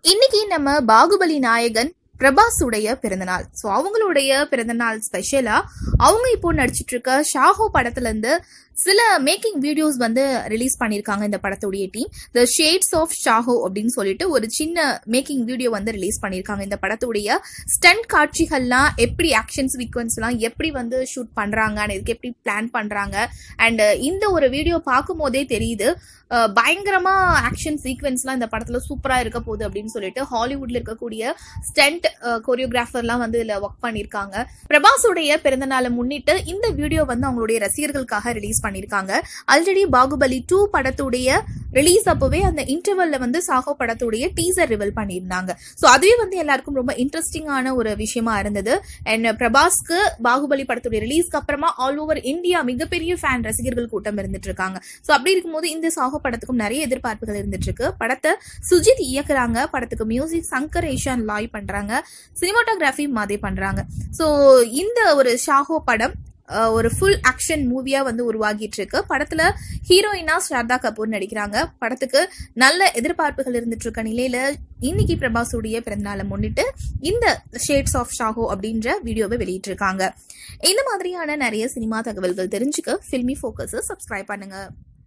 இன்னைக்கு நம்ம பாகுபலி நாயகன் பிரபாஸ் உடைய பிறந்தநாள் ஸோ அவங்களுடைய பிறந்தநாள் ஸ்பெஷலா அவங்க இப்போ நடிச்சிட்டு இருக்க ஷாஹோ படத்துல இருந்து சில மேக்கிங் வீடியோஸ் வந்து ரிலீஸ் பண்ணியிருக்காங்க இந்த படத்துடைய team the shades of Saaho அப்படின்னு சொல்லிட்டு ஒரு சின்ன மேக்கிங் வீடியோ வந்து ரிலீஸ் பண்ணியிருக்காங்க இந்த படத்துடைய ஸ்டண்ட் காட்சிகள்லாம் எப்படி ஆக்ஷன் சீக்வன்ஸ்லாம் எப்படி வந்து ஷூட் பண்றாங்க and இதுக்கு எப்படி பிளான் பண்றாங்க அண்ட் இந்த ஒரு வீடியோ பார்க்கும் போதே தெரியுது அஹ் பயங்கரமா ஆக்ஷன் சீக்வன்ஸ்லாம் இந்த படத்துல சூப்பரா இருக்க போகுது அப்படின்னு சொல்லிட்டு ஹாலிவுட்ல இருக்கக்கூடிய ஸ்டண்ட் கொரியோகிராஃபர்லாம் வந்து இதுல ஒர்க் பண்ணிருக்காங்க பிரபாஸுடைய பிறந்த நாளை முன்னிட்டு இந்த வீடியோ வந்து அவங்களுடைய ரசிகர்களுக்காக ரிலீஸ் பண்ணிருக்காங்க ஆல்ரெடி பாகுபலி டூ படத்துடைய ரிலீஸ் அப்பவே அந்த இன்டர்வல்ல வந்து சாகோ படத்துடைய டீசர் ரிவல் பண்ணியிருந்தாங்க ஸோ அதுவே வந்து எல்லாருக்கும் ரொம்ப இன்ட்ரெஸ்டிங்கான ஒரு விஷயமா இருந்தது அண்ட் பிரபாஸ்க்கு பாகுபலி படத்துடைய ரிலீஸ்க்கு அப்புறமா ஆல் ஓவர் இந்தியா மிகப்பெரிய ஃபேன் ரசிகர்கள் கூட்டம் இருந்துட்டு இருக்காங்க ஸோ அப்படி இருக்கும்போது இந்த சாகோ படத்துக்கும் நிறைய எதிர்பார்ப்புகள் இருந்துட்டு இருக்கு படத்தை சுஜித் இயக்குறாங்க படத்துக்கு மியூசிக் சங்கர் ஏஷான் லாய் பண்றாங்க சினிமாட்டோகிராஃபி மாதே பண்றாங்க ஸோ இந்த ஒரு ஷாஹோ படம் அஹ், ஒரு ஃபுல் ஆக்ஷன் மூவியா வந்து உருவாகிட்டு இருக்கு படத்துல ஹீரோயினா ஸ்ரத்தா கபூர் நடிக்கிறாங்க படத்துக்கு நல்ல எதிர்பார்ப்புகள் இருந்துட்டு இருக்க நிலையில இன்னைக்கு பிரபாஸுடைய பிறந்தநாளை முன்னிட்டு இந்த ஷேட்ஸ் ஆஃப் ஷாஹோ அப்படின்ற வீடியோவை வெளியிட்டிருக்காங்க இந்த மாதிரியான நிறைய சினிமா தகவல்கள் தெரிஞ்சுக்க ஃபில்மி ஃபோக்கஸ் சப்ஸ்கிரைப் பண்ணுங்க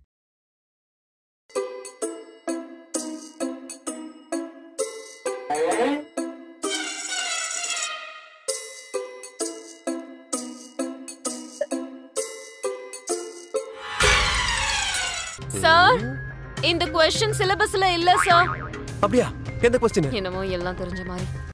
சார் இந்த கொஸ்டின் சிலபஸ்ல இல்ல சார் அப்படியா எந்த கொஸ்டின் என்னமோ எல்லாம் தெரிஞ்ச மாதிரி